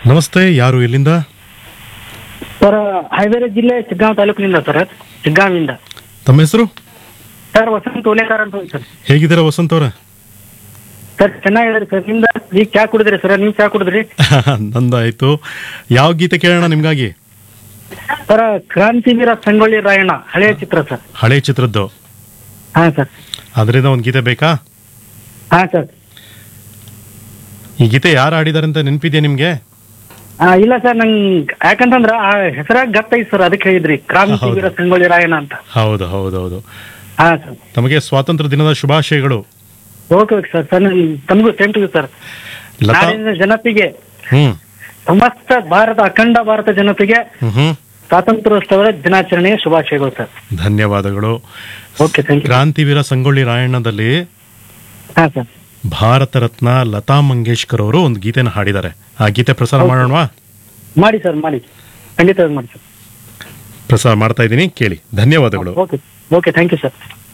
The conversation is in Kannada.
ನಮಸ್ತೆ ಯಾರು ಎಲ್ಲಿಂದ ಸರ್ ಹಾವೇರಿ ಜಿಲ್ಲೆ ಚಿಗ್ಗಾಂವ್ ತಾಲೂಕಿನಿಂದ ಸರ್ ಚಿಗ್ಗಾಂವಿಂದ ತಮ್ಮ ಹೆಸರು ಸರ್ ವಸಂತ ಓಲೇಕರ್ ಅಂತ ಹೇಳಿ ಸರ್ ಹೇಗಿದ್ದೀರಾ ವಸಂತ್ ಅವರ ಸರ್ ಚೆನ್ನಾಗಿದ್ರಿ ಸರ್ ನಿಮ್ದ ಈಗ ಚಾ ಕುಡಿದ್ರಿ ಸರ್ ನೀವ್ ಚಾ ಕುಡಿದ್ರಿ ನಂದಾಯ್ತು ಯಾವ ಗೀತೆ ಕೇಳೋಣ ನಿಮ್ಗಾಗಿ ಸರ್ ಕ್ರಾಂತಿವೀರ ಸಂಗೊಳ್ಳಿ ರಾಯಣ್ಣ ಹಳೆಯ ಚಿತ್ರ ಸರ್ ಹಳೆ ಚಿತ್ರದ್ದು ಹಾ ಸರ್ ಅದರಿಂದ ಒಂದು ಗೀತೆ ಬೇಕಾ ಹಾ ಸರ್ ಈ ಗೀತೆ ಯಾರು ಆಡಿದಾರೆ ಅಂತ ನೆನಪಿದ್ಯಾ ನಿಮ್ಗೆ ಆ, ಇಲ್ಲ ಸರ್ ನಂಗ್ ಯಾಕಂತಂದ್ರ ಆ ಹೆಸರಾಗ ಗತ್ತೈತಿ ಸರ್ ಅದಕ್ಕೆ ಹೇಳಿದ್ರಿ ಕ್ರಾಂತಿವೀರ ಸಂಗೊಳ್ಳಿ ರಾಯಣ್ಣ ಅಂತ ಹೌದು ಹೌದು ಹೌದು ಹಾ ಸರ್ ತಮಗೆ ಸ್ವಾತಂತ್ರ್ಯ ದಿನದ ಶುಭಾಶಯಗಳು ಓಕೆ ಓಕೆ ಸರ್ ಸರ್ ನನ್- ತಮಗೂ ಸೇಮ್ ಟು ಸರ್ ಲತಾ ನಾಡಿನ ಜನತೆಗೆ ಹ್ಮ್ ಸಮಸ್ತ ಭಾರತ ಅಖಂಡ ಭಾರತ ಜನತೆಗೆ ಹ್ಮ್ ಹ್ಮ್ ಸ್ವಾತಂತ್ರ್ಯೋತ್ಸವದ ದಿನಾಚರಣೆಯ ಶುಭಾಶಯಗಳು ಸರ್ ಧನ್ಯವಾದಗಳು okay thank you Krantiveera Sangolli ರಾಯಣ್ಣದಲ್ಲಿ ಹಾ ಸರ್ ಭಾರತ ರತ್ನ ಲತಾ ಮಂಗೇಶ್ಕರ್ ಅವರು ಒಂದು ಗೀತೆನ ಹಾಡಿದ್ದಾರೆ ಆ ಗೀತೆ ಪ್ರಸಾರ ಮಾಡೋಣವಾ ಮಾಡಿ ಸರ್ ಮಾಡಿ ಖಂಡಿತ ಮಾಡಿ ಸರ್ ಪ್ರಸಾರ ಮಾಡ್ತಾ ಇದ್ದೀನಿ ಕೇಳಿ ಧನ್ಯವಾದಗಳು okay okay thank you sir